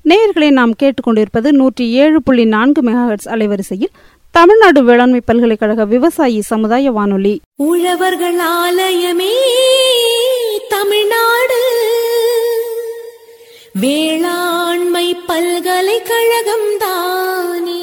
நேயர்களை நாம் கேட்டுக்கொண்டிருப்பது நூற்றி ஏழு புள்ளி நான்கு மெகாஹெட்ஸ் அலைவரிசையில் தமிழ்நாடு வேளாண்மை பல்கலைக்கழக விவசாயி சமுதாய வானொலி உழவர்கள் ஆலயமே தமிழ்நாடு வேளாண்மை பல்கலைக்கழகம் தானே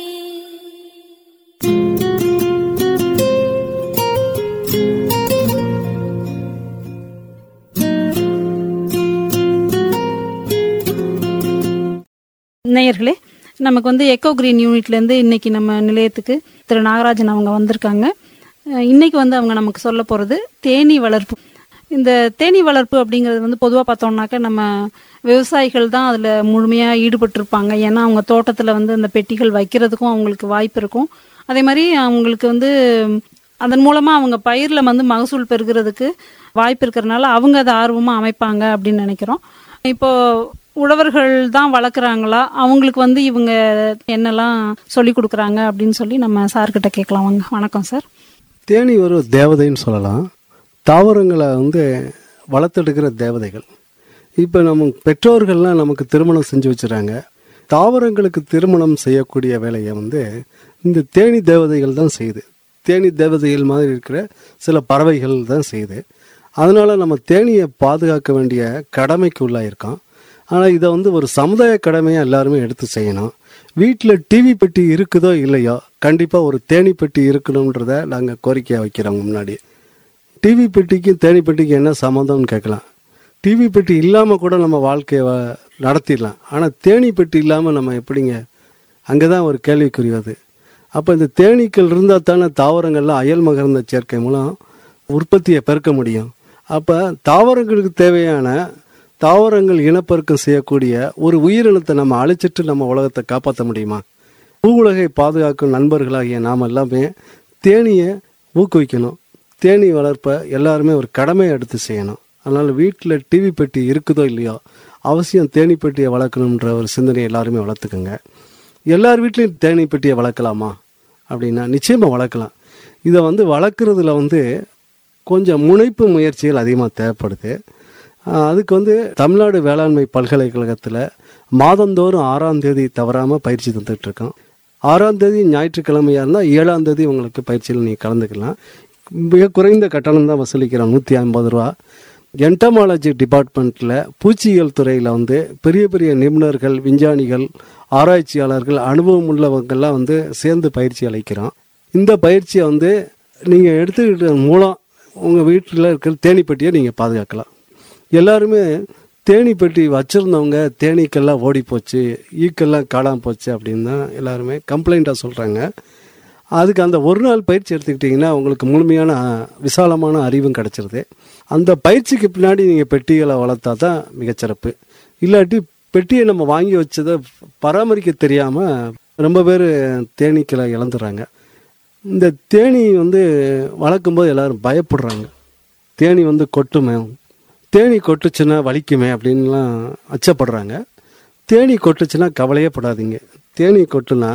நேயர்களே நமக்கு வந்து எக்கோ கிரீன் யூனிட்லேருந்து இன்னைக்கு நம்ம நிலையத்துக்கு திரு நாகராஜன் அவங்க வந்திருக்காங்க அஹ் இன்னைக்கு வந்து அவங்க நமக்கு சொல்ல போகிறது தேனீ வளர்ப்பு இந்த தேனீ வளர்ப்பு அப்படிங்கிறது வந்து பொதுவாக பார்த்தோம்னாக்க நம்ம விவசாயிகள் தான் அதில் முழுமையாக ஈடுபட்டிருப்பாங்க ஏன்னா அவங்க தோட்டத்தில் வந்து அந்த பெட்டிகள் வைக்கிறதுக்கும் அவங்களுக்கு வாய்ப்பு இருக்கும் அதே மாதிரி அவங்களுக்கு வந்து அதன் மூலமாக அவங்க பயிரில் வந்து மகசூல் பெறுகிறதுக்கு வாய்ப்பு இருக்கிறனால அவங்க அதை ஆர்வமாக அமைப்பாங்க அப்படின்னு நினைக்கிறோம் இப்போ உழவர்கள் தான் வளர்க்குறாங்களா அவங்களுக்கு வந்து இவங்க என்னெல்லாம் சொல்லி கொடுக்குறாங்க அப்படின்னு சொல்லி நம்ம சார்கிட்ட கேட்கலாம் வாங்க வணக்கம் சார் தேனி ஒரு தேவதைன்னு சொல்லலாம் தாவரங்களை வந்து வளர்த்தெடுக்கிற தேவதைகள் இப்போ நம்ம பெற்றோர்கள்லாம் நமக்கு திருமணம் செஞ்சு வச்சுறாங்க தாவரங்களுக்கு திருமணம் செய்யக்கூடிய வேலையை வந்து இந்த தேனி தேவதைகள் தான் செய்யுது தேனி தேவதைகள் மாதிரி இருக்கிற சில பறவைகள் தான் செய்யுது அதனால நம்ம தேனியை பாதுகாக்க வேண்டிய கடமைக்கு உள்ளாயிருக்கோம் ஆனால் இதை வந்து ஒரு சமுதாய கடமையாக எல்லாருமே எடுத்து செய்யணும் வீட்டில் டிவி பெட்டி இருக்குதோ இல்லையோ கண்டிப்பாக ஒரு தேனி பெட்டி இருக்கணுன்றத நாங்கள் கோரிக்கையாக வைக்கிறோம் முன்னாடி டிவி பெட்டிக்கும் தேனி பெட்டிக்கும் என்ன சம்மந்தம்னு கேட்கலாம் டிவி பெட்டி இல்லாமல் கூட நம்ம வாழ்க்கையை வ- நடத்திடலாம் ஆனால் தேனி பெட்டி இல்லாமல் நம்ம எப்படிங்க அங்கே தான் ஒரு கேள்விக்குறி வருது அப்போ இந்த தேனீக்கள் இருந்தால் தானே தாவரங்கள்லாம் அயல் மகர்ந்த சேர்க்கை மூலம் உற்பத்தியை பெருக்க முடியும் அப்போ தாவரங்களுக்கு தேவையான தாவரங்கள் இனப்பெருக்கம் செய்யக்கூடிய ஒரு உயிரினத்தை நம்ம அழிச்சிட்டு நம்ம உலகத்தை காப்பாற்ற முடியுமா பூ உலகை பாதுகாக்கும் நண்பர்களாகிய நாம் எல்லாமே தேனியை ஊக்குவிக்கணும் தேனி வளர்ப்பை எல்லாருமே ஒரு கடமையை எடுத்து செய்யணும் அதனால் வீட்டில் டிவி பெட்டி இருக்குதோ இல்லையோ அவசியம் தேனி பெட்டியை வளர்க்கணுன்ற ஒரு சிந்தனையை எல்லாருமே வளர்த்துக்குங்க எல்லார் வீட்லேயும் தேனி பெட்டியை வளர்க்கலாமா அப்படின்னா நிச்சயமாக வளர்க்கலாம் இதை வந்து வளர்க்குறதுல வந்து கொஞ்சம் முனைப்பு முயற்சிகள் அதிகமாக தேவைப்படுது ஆஹ் அதுக்கு வந்து தமிழ்நாடு வேளாண்மை பல்கலைக்கழகத்தில் மாதந்தோறும் ஆறாம் தேதி தவறாமல் பயிற்சி தந்துட்டு இருக்கோம் ஆறாம் தேதி ஞாயிற்றுக்கிழமையாக இருந்தால் ஏழாம் தேதி உங்களுக்கு பயிற்சியில் நீங்கள் கலந்துக்கலாம் மிக குறைந்த கட்டணம் தான் வசூலிக்கிறோம் நூற்றி ஐம்பது ரூபா என்டமாலஜி டிபார்ட்மெண்ட்டில் பூச்சியியல் துறையில் வந்து பெரிய பெரிய நிபுணர்கள் விஞ்ஞானிகள் ஆராய்ச்சியாளர்கள் அனுபவம் உள்ளவங்கெல்லாம் வந்து சேர்ந்து பயிற்சி அளிக்கிறோம் இந்த பயிற்சியை வந்து நீங்கள் எடுத்துக்கிட்ட மூலம் உங்கள் வீட்டில் இருக்கிற தேனீப்பெட்டியை நீங்கள் பாதுகாக்கலாம் எல்லாருமே தேனி பெட்டி வச்சுருந்தவங்க தேனீக்கெல்லாம் ஓடி போச்சு ஈக்கெல்லாம் காணாம போச்சு அப்படின்னு தான் எல்லாருமே கம்ப்ளைண்ட்டாக சொல்கிறாங்க அதுக்கு அந்த ஒரு நாள் பயிற்சி எடுத்துக்கிட்டிங்கன்னா உங்களுக்கு முழுமையான அஹ், விசாலமான அறிவும் கிடச்சிருது அந்த பயிற்சிக்கு பின்னாடி நீங்கள் பெட்டிகளை வளர்த்தா தான் மிகச்சிறப்பு இல்லாட்டி பெட்டியை நம்ம வாங்கி வச்சதை பராமரிக்க தெரியாமல் ரொம்ப பேர் தேனீக்களை இழந்துடுறாங்க இந்த தேனி வந்து வளர்க்கும்போது எல்லாரும் பயப்படுறாங்க தேனி வந்து கொட்டுமே தேனி கொட்டுச்சுன்னா வலிக்குமே அப்படின்லாம் அச்சப்படுறாங்க தேனி கொட்டுச்சுன்னா கவலையே படாதீங்க தேனி கொட்டுனா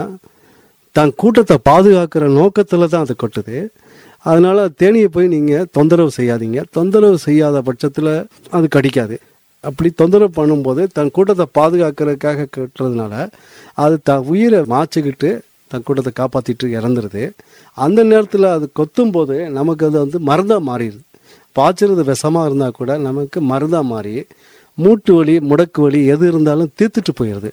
தன் கூட்டத்தை பாதுகாக்கிற நோக்கத்தில் தான் அது கொட்டுது அதனால தேனியை போய் நீங்கள் தொந்தரவு செய்யாதீங்க தொந்தரவு செய்யாத பட்சத்தில் அது கடிக்காது அப்படி தொந்தரவு பண்ணும்போது தன் கூட்டத்தை பாதுகாக்கிறதுக்காக கட்டுறதுனால அது த உயிரை மாய்ச்சிக்கிட்டு தன் கூட்டத்தை காப்பாற்றிட்டு இறந்துருது அந்த நேரத்தில் அது கொத்தும் போது நமக்கு அது வந்து மருந்தாக மாறிடுது பாய்ச்சறது விஷமாக இருந்தால் கூட நமக்கு மருந்தாக மாறி மூட்டு வலி முடக்கு வலி எது இருந்தாலும் தீர்த்துட்டு போயிடுது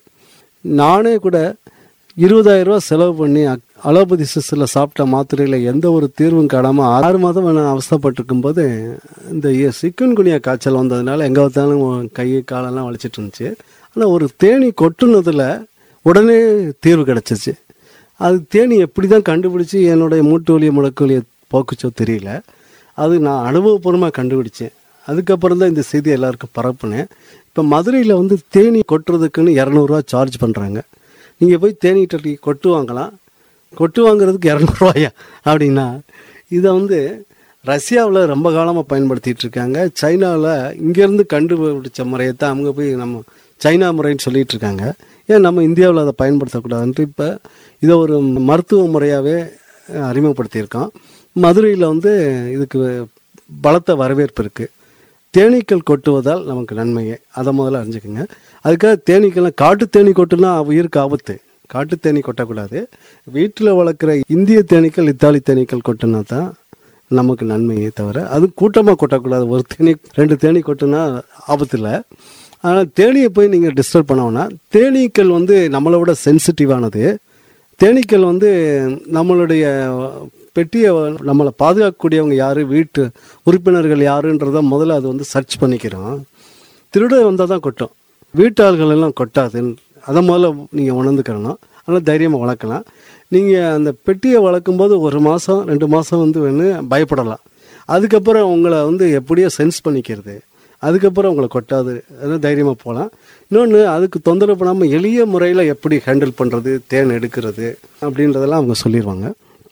நானே கூட இருபதாயிரம் ரூபாய் செலவு பண்ணி அக்- அலோபதி சிஸ்டில் சாப்பிட்ட மாத்திரையில் எந்த ஒரு தீர்வும் காணாமல் ஆறு மாதம் நான் அவஸ்தைப்பட்டிருக்கும் போது இந்த எ- சிக்கன் குனியா காய்ச்சல் வந்ததுனால எங்கே பார்த்தாலும் கை காலெல்லாம் வலிச்சிட்டு இருந்துச்சு ஆனால் ஒரு தேனி கொட்டுனதில் உடனே தீர்வு கிடச்சிச்சு அது தேனி எப்படி தான் கண்டுபிடிச்சி என்னுடைய மூட்டு வலியை முடக்கு வலியை போக்குச்சோ தெரியல அது நான் அனுபவபூர்வமாக கண்டுபிடிச்சேன் அதுக்கப்புறம் தான் இந்த செய்தி எல்லாருக்கும் பரப்புனேன் இப்போ மதுரையில் வந்து தேனி கொட்டுறதுக்குன்னு இரநூறுவா சார்ஜ் பண்ணுறாங்க நீங்கள் போய் தேனி டட்டி கொட்டு வாங்கலாம் கொட்டு வாங்குறதுக்கு இரநூறுவாயா அப்படின்னா இதை வந்து ரஷ்யாவில் ரொம்ப காலமாக பயன்படுத்திட்டு இருக்காங்க சைனாவில் இங்கேருந்து கண்டுபிடிச்ச முறையை தான் அவங்க போய் நம்ம சைனா முறைன்னு சொல்லிட்டு இருக்காங்க ஏன் நம்ம இந்தியாவில் அதை பயன்படுத்தக்கூடாதுன்ட்டு இப்போ இதை ஒரு மருத்துவ முறையாகவே அறிமுகப்படுத்தியிருக்கோம் மதுரையில் வந்து இதுக்கு பலத்த வரவேற்பு இருக்குது தேனீக்கள் கொட்டுவதால் நமக்கு நன்மையே அதை முதல்ல அறிஞ்சுக்கோங்க அதுக்காக தேனீக்கள்லாம் காட்டு தேனீ கொட்டுனா உயிருக்கு ஆபத்து காட்டு தேனீ கொட்டக்கூடாது வீட்டில் வளர்க்குற இந்திய தேனீக்கள் இத்தாலி தேனீக்கள் கொட்டினா தான் நமக்கு நன்மையே தவிர அது கூட்டமாக கொட்டக்கூடாது ஒரு தேனி ரெண்டு தேனி கொட்டுனா ஆபத்து இல்லை ஆனால் தேனியை போய் நீங்கள் டிஸ்டர்ப் பண்ணோன்னா தேனீக்கள் வந்து நம்மளை விட சென்சிட்டிவானது தேனீக்கள் வந்து நம்மளுடைய பெட்டியை நம்மளை பாதுகாக்கக்கூடியவங்க யார் வீட்டு உறுப்பினர்கள் யாருன்றத முதல்ல அது வந்து சர்ச் பண்ணிக்கிறோம் திருட வந்தால் தான் கொட்டும் வீட்டாள்கள் எல்லாம் கொட்டாதுன்னு அதை முதல்ல நீங்கள் உணர்ந்துக்கிறணும் அதனால் தைரியமாக வளர்க்கலாம் நீங்கள் அந்த பெட்டியை வளர்க்கும்போது ஒரு மாதம் ரெண்டு மாதம் வந்து வேணும் பயப்படலாம் அதுக்கப்புறம் உங்களை வந்து எப்படியோ சென்ஸ் பண்ணிக்கிறது அதுக்கப்புறம் உங்களை கொட்டாது அதனால் தைரியமாக போகலாம் இன்னொன்று அதுக்கு தொந்தரவு பண்ணாமல் எளிய முறையில் எப்படி ஹேண்டில் பண்ணுறது தேன் எடுக்கிறது அப்படின்றதெல்லாம் அவங்க சொல்லிடுவாங்க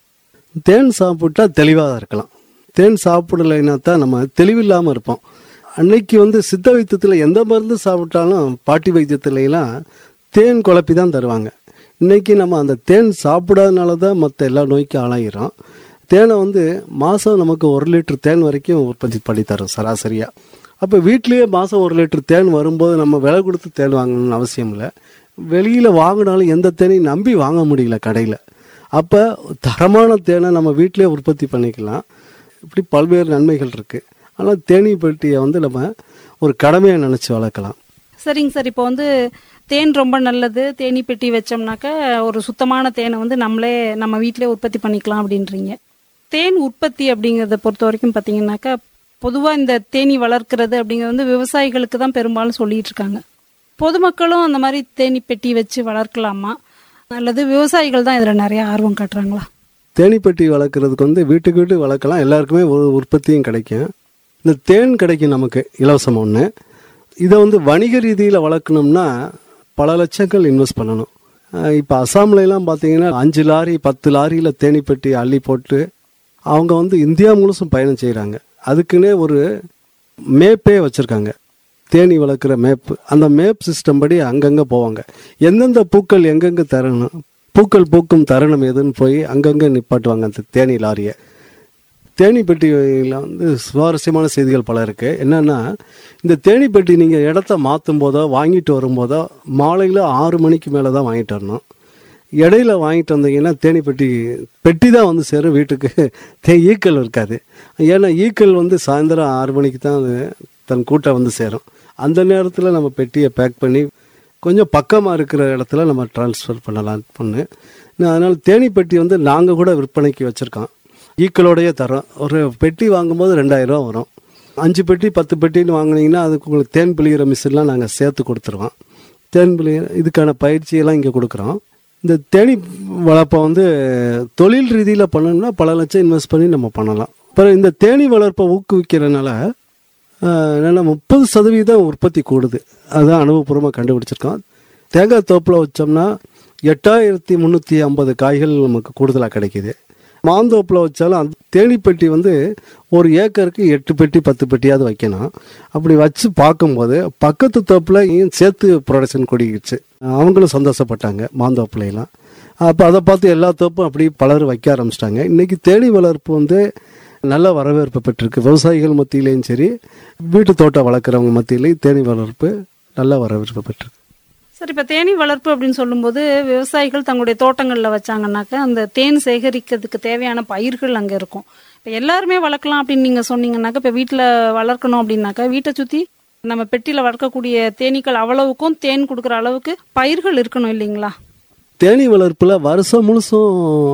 தேன் சாப்பிட்டா தெளிவாக இருக்கலாம் தேன் சாப்பிடலைன்னா தான் நம்ம தெளிவில்லாமல் இருப்போம் அன்னைக்கு வந்து சித்த வைத்தியத்தில் எந்த மருந்து சாப்பிட்டாலும் பாட்டி வைத்தியத்துலலாம் தேன் குழப்பி தான் தருவாங்க இன்னைக்கு நம்ம அந்த தேன் சாப்பிடாதனால தான் மற்ற எல்லா நோய்க்கும் ஆளாகிறோம் தேனை வந்து மாதம் நமக்கு ஒரு லிட்டர் தேன் வரைக்கும் உற்பத்தி பண்ணி தரும் சராசரியாக அப்போ வீட்லேயே மாதம் ஒரு லிட்டர் தேன் வரும்போது நம்ம விலை கொடுத்து தேன் வாங்கணும்னு அவசியம் இல்லை வெளியில் வாங்கினாலும் எந்த தேனையும் நம்பி வாங்க முடியல கடையில் அப்போ தரமான தேனை நம்ம வீட்டிலே உற்பத்தி பண்ணிக்கலாம் இப்படி பல்வேறு நன்மைகள் இருக்குது ஆனால் தேனீ பெட்டியை வந்து நம்ம ஒரு கடமையை நினச்சி வளர்க்கலாம் சரிங்க சார் இப்போ வந்து தேன் ரொம்ப நல்லது தேனி பெட்டி வச்சோம்னாக்க ஒரு சுத்தமான தேனை வந்து நம்மளே நம்ம வீட்டிலே உற்பத்தி பண்ணிக்கலாம் அப்படின்றீங்க தேன் உற்பத்தி அப்படிங்கிறத பொறுத்த வரைக்கும் பார்த்தீங்கன்னாக்கா பொதுவாக இந்த தேனி வளர்க்கிறது அப்படிங்கிறது வந்து விவசாயிகளுக்கு தான் பெரும்பாலும் சொல்லிட்டு இருக்காங்க பொதுமக்களும் அந்த மாதிரி தேனி பெட்டி வச்சு வளர்க்கலாமா அல்லது விவசாயிகள் தான் இதில் நிறைய ஆர்வம் காட்டுறாங்களா தேனீப்பெட்டி வளர்க்குறதுக்கு வந்து வீட்டுக்கு வீட்டு வளர்க்கலாம் எல்லாருக்குமே ஒரு உற்பத்தியும் கிடைக்கும் இந்த தேன் கிடைக்கும் நமக்கு இலவசம் ஒன்று இதை வந்து வணிக ரீதியில் வளர்க்கணும்னா பல லட்சங்கள் இன்வெஸ்ட் பண்ணணும் இப்போ அசாம்லலாம் பார்த்தீங்கன்னா அஞ்சு லாரி பத்து லாரியில் தேனீப்பெட்டி அள்ளி போட்டு அவங்க வந்து இந்தியா முழுசும் பயணம் செய்கிறாங்க அதுக்குன்னே ஒரு மேப்பே வச்சுருக்காங்க தேனி வளர்க்குற மேப் அந்த மேப் சிஸ்டம் படி அங்கங்கே போவாங்க எந்தெந்த பூக்கள் எங்கெங்கே தரணும் பூக்கள் பூக்கும் தருணம் எதுன்னு போய் அங்கங்கே நிப்பாட்டுவாங்க அந்த தேனி லாரியை தேனி பெட்டியில் வந்து சுவாரஸ்யமான செய்திகள் பல இருக்குது என்னென்னா இந்த தேனி பெட்டி நீங்கள் இடத்த மாற்றும் போதோ வாங்கிட்டு வரும்போதோ மாலையில் ஆறு மணிக்கு மேலே தான் வாங்கிட்டு வரணும் இடையில வாங்கிட்டு வந்தீங்கன்னா தேனி பெட்டி பெட்டி தான் வந்து சேரும் வீட்டுக்கு தே ஈக்கள் இருக்காது ஏன்னா ஈக்கள் வந்து சாயந்தரம் ஆறு மணிக்கு தான் அது தன் கூட்டம் வந்து சேரும் அந்த நேரத்தில் நம்ம பெட்டியை பேக் பண்ணி கொஞ்சம் பக்கமாக இருக்கிற இடத்துல நம்ம ட்ரான்ஸ்ஃபர் பண்ணலாம் பொண்ணு அதனால் தேனி பெட்டி வந்து நாங்கள் கூட விற்பனைக்கு வச்சுருக்கோம் ஈக்களோடையே தரோம் ஒரு பெட்டி வாங்கும்போது ரெண்டாயிரம் ரூபா வரும் அஞ்சு பெட்டி பத்து பெட்டின்னு வாங்கினீங்கன்னா அதுக்கு உங்களுக்கு தேன் பிழிகிற மிஷின்லாம் நாங்கள் சேர்த்து கொடுத்துருவோம் தேன் பிழிகிற இதுக்கான பயிற்சியெல்லாம் இங்கே கொடுக்குறோம் இந்த தேனி வளர்ப்பை வந்து தொழில் ரீதியில் பண்ணணும்னா பல லட்சம் இன்வெஸ்ட் பண்ணி நம்ம பண்ணலாம் அப்புறம் இந்த தேனி வளர்ப்பை ஊக்குவிக்கிறதுனால என்னென்னா முப்பது சதவீதம் உற்பத்தி கூடுது அதுதான் அனுபவபூர்வமாக கண்டுபிடிச்சிருக்கோம் தேங்காய் தோப்பில் வச்சோம்னா எட்டாயிரத்தி முந்நூற்றி ஐம்பது காய்கள் நமக்கு கூடுதலாக கிடைக்கிது மாந்தோப்பில் வச்சாலும் அந்த தேனி வந்து ஒரு ஏக்கருக்கு எட்டு பெட்டி பத்து பெட்டியாவது வைக்கணும் அப்படி வச்சு பார்க்கும்போது பக்கத்து தோப்பில் சேர்த்து ப்ரொடக்ஷன் கூடிக்கிச்சு அவங்களும் சந்தோஷப்பட்டாங்க மாந்தோப்புலாம் அப்போ அதை பார்த்து எல்லா தோப்பும் அப்படி பலர் வைக்க ஆரம்பிச்சிட்டாங்க இன்றைக்கி தேனி வளர்ப்பு வந்து நல்ல வரவேற்பு பெற்றிருக்கு விவசாயிகள் மத்தியிலையும் சரி வீட்டு தோட்டம் வளர்க்குறவங்க மத்தியிலையும் தேனி வளர்ப்பு நல்ல வரவேற்பு பெற்றிருக்கு சரி இப்போ தேனி வளர்ப்பு அப்படின்னு சொல்லும்போது விவசாயிகள் தங்களுடைய தோட்டங்களில் வச்சாங்கன்னாக்கா அந்த தேன் சேகரிக்கிறதுக்கு தேவையான பயிர்கள் அங்கே இருக்கும் இப்போ எல்லாருமே வளர்க்கலாம் அப்படின்னு நீங்கள் சொன்னீங்கன்னாக்கா இப்போ வீட்டில் வளர்க்கணும் அப்படின்னாக்கா வீட்டை சுற்றி நம்ம பெட்டியில் வளர்க்கக்கூடிய தேனீக்கள் அவ்வளவுக்கும் தேன் கொடுக்குற அளவுக்கு பயிர்கள் இருக்கணும் இல்லைங்களா தேனி வளர்ப்பில் வருஷம் முழுசும்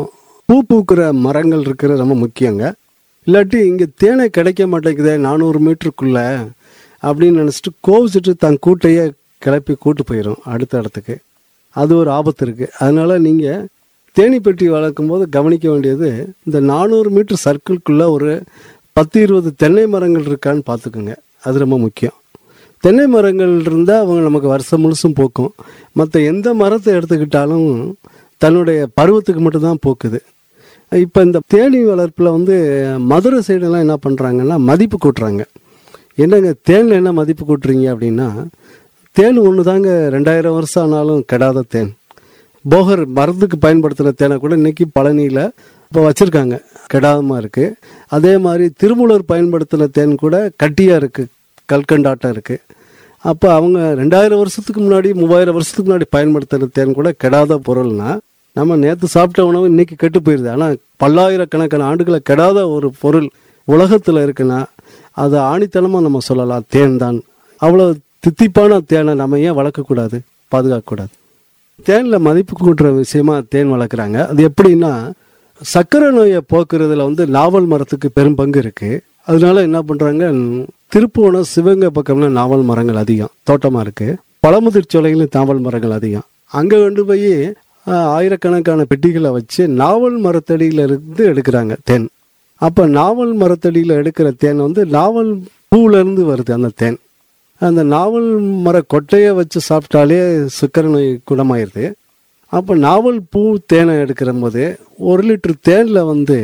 பூ பூக்கிற மரங்கள் இருக்கிறது ரொம்ப முக்கியங்க இல்லாட்டி இங்கே தேனை கிடைக்க மாட்டேங்குதே நானூறு மீட்டருக்குள்ள அப்படின்னு நினச்சிட்டு கோவிச்சிட்டு தன் கூட்டையே கிளப்பி கூட்டு போயிடும் அடுத்த இடத்துக்கு அது ஒரு ஆபத்து இருக்குது அதனால் நீங்கள் தேனி பெட்டி வளர்க்கும் போது கவனிக்க வேண்டியது இந்த நானூறு மீட்டர் சர்க்கிள்குள்ளே ஒரு பத்து இருபது தென்னை மரங்கள் இருக்கான்னு பார்த்துக்குங்க அது ரொம்ப முக்கியம் தென்னை மரங்கள் இருந்தால் அவங்க நமக்கு வருஷம் முழுசும் பூக்கும் மற்ற எந்த மரத்தை எடுத்துக்கிட்டாலும் தன்னுடைய பருவத்துக்கு மட்டும்தான் பூக்குது இப்போ இந்த தேனி வளர்ப்பில் வந்து மதுரை சைடெல்லாம் என்ன பண்ணுறாங்கன்னா மதிப்பு கூட்டுறாங்க என்னங்க தேனில் என்ன மதிப்பு கூட்டுறீங்க அப்படின்னா தேன் ஒன்று தாங்க ரெண்டாயிரம் வருஷம் ஆனாலும் கெடாத தேன் போகர் மருந்துக்கு பயன்படுத்துகிற தேனை கூட இன்னைக்கு பழனியில் இப்போ வச்சுருக்காங்க கெடாதமாக இருக்குது அதே மாதிரி திருமூலர் பயன்படுத்தின தேன் கூட கட்டியாக இருக்குது கல்கண்டாட்டம் இருக்குது அப்போ அவங்க ரெண்டாயிரம் வருஷத்துக்கு முன்னாடி மூவாயிரம் வருஷத்துக்கு முன்னாடி பயன்படுத்துகிற தேன் கூட கெடாத பொருள்னா நம்ம நேற்று சாப்பிட்ட உணவு இன்னைக்கு கெட்டு போயிடுது ஆனால் பல்லாயிரக்கணக்கான ஆண்டுகளை கெடாத ஒரு பொருள் உலகத்தில் இருக்குன்னா அதை ஆணித்தனமாக நம்ம சொல்லலாம் தேன் தான் அவ்வளோ தித்திப்பான தேனை நம்ம ஏன் வளர்க்கக்கூடாது பாதுகாக்கக்கூடாது தேனில் மதிப்பு கூட்டுற விஷயமா தேன் வளர்க்குறாங்க அது எப்படின்னா சர்க்கரை நோயை போக்குறதுல வந்து நாவல் மரத்துக்கு பெரும் பங்கு இருக்கு அதனால என்ன பண்றாங்க திருப்புவனம் சிவகங்கை பக்கம்ல நாவல் மரங்கள் அதிகம் தோட்டமா இருக்கு பழமுதிர் சோலைகளும் நாவல் மரங்கள் அதிகம் அங்க கொண்டு போய் ஆஹ், ஆயிரக்கணக்கான பெட்டிகளை வச்சு நாவல் மரத்தடியில இருந்து எடுக்கிறாங்க தேன் அப்ப நாவல் மரத்தடியில எடுக்கிற தேன் வந்து நாவல் பூல இருந்து வருது அந்த தேன் அந்த நாவல் மர கொட்டையை வச்சு சாப்பிட்டாலே சர்க்கரை நோய் குணமாயிருது அப்போ நாவல் பூ தேனை எடுக்கிற போது ஒரு லிட்டர் தேனில் வந்து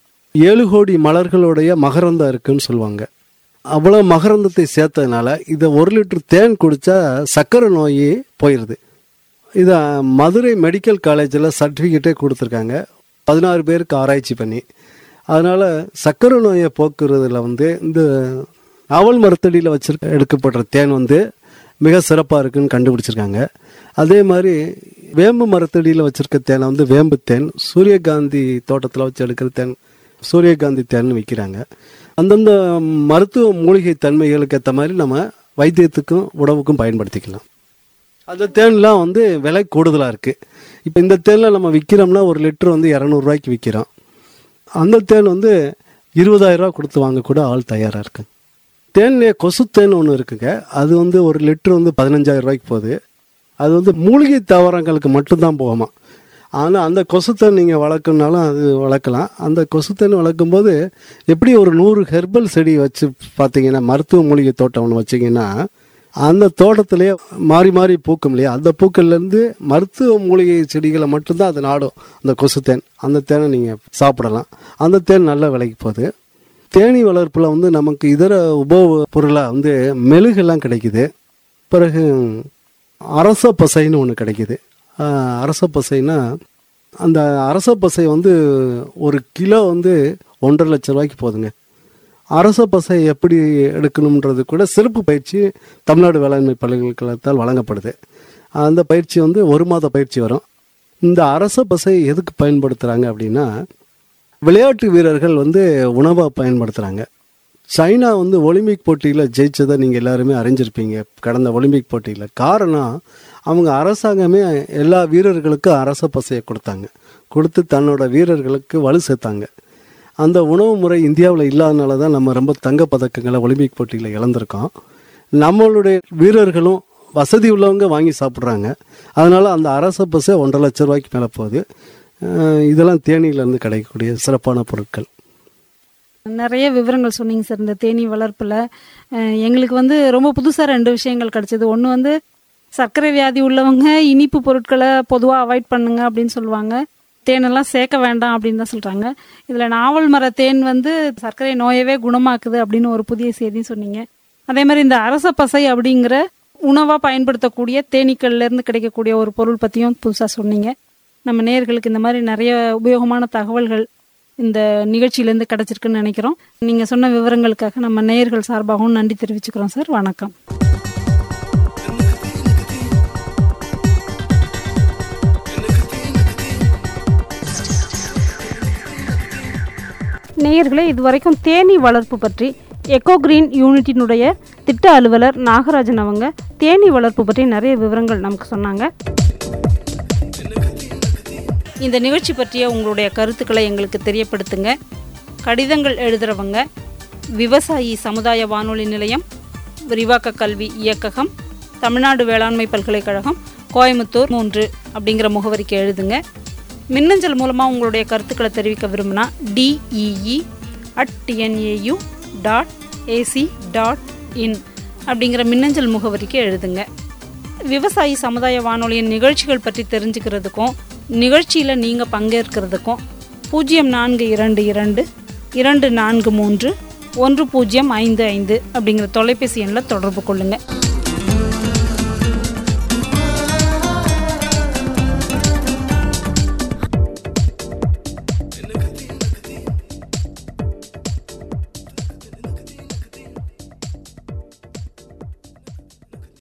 ஏழு கோடி மலர்களுடைய மகரந்தம் இருக்குன்னு சொல்லுவாங்க அவ்வளோ மகரந்தத்தை சேர்த்ததுனால இதை ஒரு லிட்டர் தேன் குடித்தா சர்க்கரை நோய் போயிடுது இதை மதுரை மெடிக்கல் காலேஜில் சர்டிஃபிகேட்டே கொடுத்துருக்காங்க பதினாறு பேருக்கு ஆராய்ச்சி பண்ணி அதனால் சர்க்கரை நோயை போக்குறதுல வந்து இந்த நாவல் மரத்தடியில் வச்சிருக்க எடுக்கப்படுற தேன் வந்து மிக சிறப்பாக இருக்குன்னு கண்டுபிடிச்சிருக்காங்க அதே மாதிரி வேம்பு மரத்தடியில் வச்சிருக்க தேனை வந்து வேம்பு தேன் சூரியகாந்தி தோட்டத்தில் வச்சு எடுக்கிற தேன் சூரியகாந்தி தேன் விற்கிறாங்க அந்தந்த மருத்துவ மூலிகை தன்மைகளுக்கு ஏற்ற மாதிரி நம்ம வைத்தியத்துக்கும் உணவுக்கும் பயன்படுத்திக்கலாம் அந்த தேன்லாம் வந்து விலை கூடுதலாக இருக்குது இப்போ இந்த தேனில் நம்ம விற்கிறோம்னா ஒரு லிட்டர் வந்து இரநூறுவாய்க்கு விற்கிறோம் அந்த தேன் வந்து இருபதாயிரம் ரூபா கொடுத்து வாங்க கூட ஆள் தயாராக இருக்கு தேன்லேயே கொசு தேன் ஒன்று இருக்குங்க அது வந்து ஒரு லிட்டர் வந்து பதினஞ்சாயிரம் ரூபாய்க்கு போகுது அது வந்து மூலிகை தாவரங்களுக்கு மட்டும்தான் போகுமா ஆனால் அந்த கொசுத்தேன் நீங்கள் வளர்க்கணுனாலும் அது வளர்க்கலாம் அந்த கொசுத்தேன் வளர்க்கும்போது எப்படி ஒரு நூறு ஹெர்பல் செடி வச்சு பார்த்தீங்கன்னா மருத்துவ மூலிகை தோட்டம் ஒன்று வச்சிங்கன்னா அந்த தோட்டத்திலேயே மாறி மாறி பூக்கும் இல்லையா அந்த பூக்கள்லேருந்து மருத்துவ மூலிகை செடிகளை மட்டும்தான் அது நாடும் அந்த கொசுத்தேன் அந்த தேனை நீங்கள் சாப்பிடலாம் அந்த தேன் நல்ல விலைக்கு போகுது தேனி வளர்ப்பில் வந்து நமக்கு இதர உப பொருளாக வந்து மெழுகெல்லாம் கிடைக்குது பிறகு அரச பசைன்னு ஒன்று கிடைக்குது ஆஹ், அரச பசைனா அந்த அரச பசை வந்து ஒரு கிலோ வந்து ஒன்றரை லட்ச ரூபாய்க்கு போகுதுங்க அரச பசை எப்படி எடுக்கணுன்றது கூட சிறப்பு பயிற்சி தமிழ்நாடு வேளாண்மை பல்கலைக்கழகத்தால் வழங்கப்படுது அந்த பயிற்சி வந்து ஒரு மாத பயிற்சி வரும் இந்த அரச பசை எதுக்கு பயன்படுத்துகிறாங்க அப்படின்னா விளையாட்டு வீரர்கள் வந்து உணவாக பயன்படுத்துகிறாங்க சைனா வந்து ஒலிம்பிக் போட்டியில் ஜெயிச்சதை நீங்கள் எல்லாருமே அறிஞ்சிருப்பீங்க கடந்த ஒலிம்பிக் போட்டியில் காரணம் அவங்க அரசாங்கமே எல்லா வீரர்களுக்கும் அரச பசையை கொடுத்தாங்க கொடுத்து தன்னோட வீரர்களுக்கு வலு சேர்த்தாங்க அந்த உணவு முறை இந்தியாவில் இல்லாதனால தான் நம்ம ரொம்ப தங்க பதக்கங்களை ஒலிம்பிக் போட்டியில் இழந்திருக்கோம் நம்மளுடைய வீரர்களும் வசதி உள்ளவங்க வாங்கி சாப்பிட்றாங்க அதனால அந்த அரச பஸ்ஸே ஒன்றரை லட்ச ரூபாய்க்கு மேலே போகுது அஹ் இதெல்லாம் தேனியிலேருந்து கிடைக்கக்கூடிய சிறப்பான பொருட்கள் நிறைய விவரங்கள் சொன்னீங்க சார் இந்த தேனீ வளர்ப்பில் எங்களுக்கு வந்து ரொம்ப புதுசாக ரெண்டு விஷயங்கள் கிடைச்சது ஒன்று வந்து சர்க்கரை வியாதி உள்ளவங்க இனிப்பு பொருட்களை பொதுவாக அவாய்ட் பண்ணுங்க அப்படின்னு சொல்லுவாங்க தேனெல்லாம் சேர்க்க வேண்டாம் அப்படின்னு தான் சொல்கிறாங்க இதில் நாவல் மர தேன் வந்து சர்க்கரை நோயவே குணமாக்குது அப்படின்னு ஒரு புதிய செய்தியும் சொன்னீங்க அதே மாதிரி இந்த அரச பசை அப்படிங்கிற உணவாக பயன்படுத்தக்கூடிய தேனீக்கள்ல இருந்து கிடைக்கக்கூடிய ஒரு பொருள் பற்றியும் புதுசாக சொன்னீங்க நம்ம நேயர்களுக்கு இந்த மாதிரி நிறைய உபயோகமான தகவல்கள் இந்த நிகழ்ச்சியிலேருந்து கிடைச்சிருக்குன்னு நினைக்கிறோம் நீங்கள் சொன்ன விவரங்களுக்காக நம்ம நேயர்கள் சார்பாகவும் நன்றி தெரிவிச்சுக்கிறோம் சார் வணக்கம் நேயர்களே இதுவரைக்கும் தேனீ வளர்ப்பு பற்றி எக்கோ கிரீன் யூனிட்டினுடைய திட்ட அலுவலர் நாகராஜன் அவங்க தேனீ வளர்ப்பு பற்றி நிறைய விவரங்கள் நமக்கு சொன்னாங்க இந்த நிகழ்ச்சி பற்றிய உங்களுடைய கருத்துக்களை எங்களுக்கு தெரியப்படுத்துங்க கடிதங்கள் எழுதுகிறவங்க விவசாயி சமுதாய வானொலி நிலையம் விரிவாக்க கல்வி இயக்ககம் தமிழ்நாடு வேளாண்மை பல்கலைக்கழகம் கோயம்புத்தூர் மூன்று அப்படிங்கிற முகவரிக்கு எழுதுங்க மின்னஞ்சல் மூலமாக உங்களுடைய கருத்துக்களை தெரிவிக்க விரும்பினா DEE at TNAU dot AC dot in அப்படிங்கிற மின்னஞ்சல் முகவரிக்கு எழுதுங்க விவசாயி சமுதாய வானொலியின் நிகழ்ச்சிகள் பற்றி தெரிஞ்சுக்கிறதுக்கும் நிகழ்ச்சியில் நீங்கள் பங்கேற்கிறதுக்கும் பூஜ்ஜியம் நான்கு இரண்டு இரண்டு இரண்டு நான்கு மூன்று ஒன்று பூஜ்ஜியம் ஐந்து ஐந்து அப்படிங்கிற தொலைபேசி எண்ணில் தொடர்பு கொள்ளுங்கள்